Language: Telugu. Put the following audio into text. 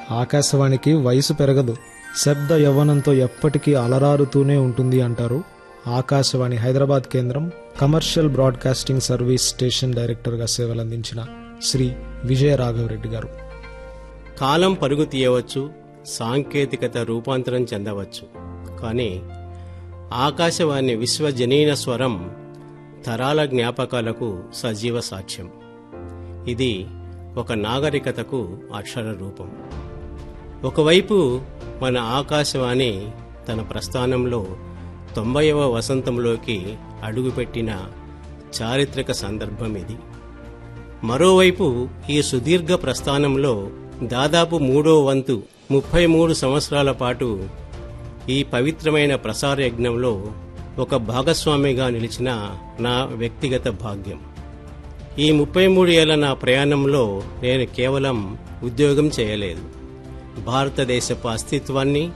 ఆకాశవాణికి వయసు పెరగదు శబ్ద యవ్వనంతో ఎప్పటికీ అలరారుతూనే ఉంటుంది అంటారు ఆకాశవాణి హైదరాబాద్ కేంద్రం కమర్షియల్ బ్రాడ్కాస్టింగ్ సర్వీస్ స్టేషన్ డైరెక్టర్గా సేవలందించిన శ్రీ విజయ రాఘవరెడ్డి గారు కాలం పరుగు తీయవచ్చు సాంకేతికత రూపాంతరం చెందవచ్చు కానీ ఆకాశవాణి విశ్వజనీన స్వరం తరాల జ్ఞాపకాలకు సజీవ సాక్ష్యం ఇది ఒక నాగరికతకు అక్షర రూపం ఒకవైపు మన ఆకాశవాణి తన ప్రస్థానంలో తొంభైవ వసంతంలోకి అడుగుపెట్టిన చారిత్రక సందర్భం ఇది మరోవైపు ఈ సుదీర్ఘ ప్రస్థానంలో దాదాపు మూడో వంతు ముప్పై మూడు సంవత్సరాల పాటు ఈ పవిత్రమైన ప్రసార యజ్ఞంలో ఒక భాగస్వామిగా నిలిచిన నా వ్యక్తిగత భాగ్యం ఈ ముప్పై మూడు ఏళ్ల నా ప్రయాణంలో నేను కేవలం ఉద్యోగం చేయలేదు భారతదేశపు అస్తిత్వాన్ని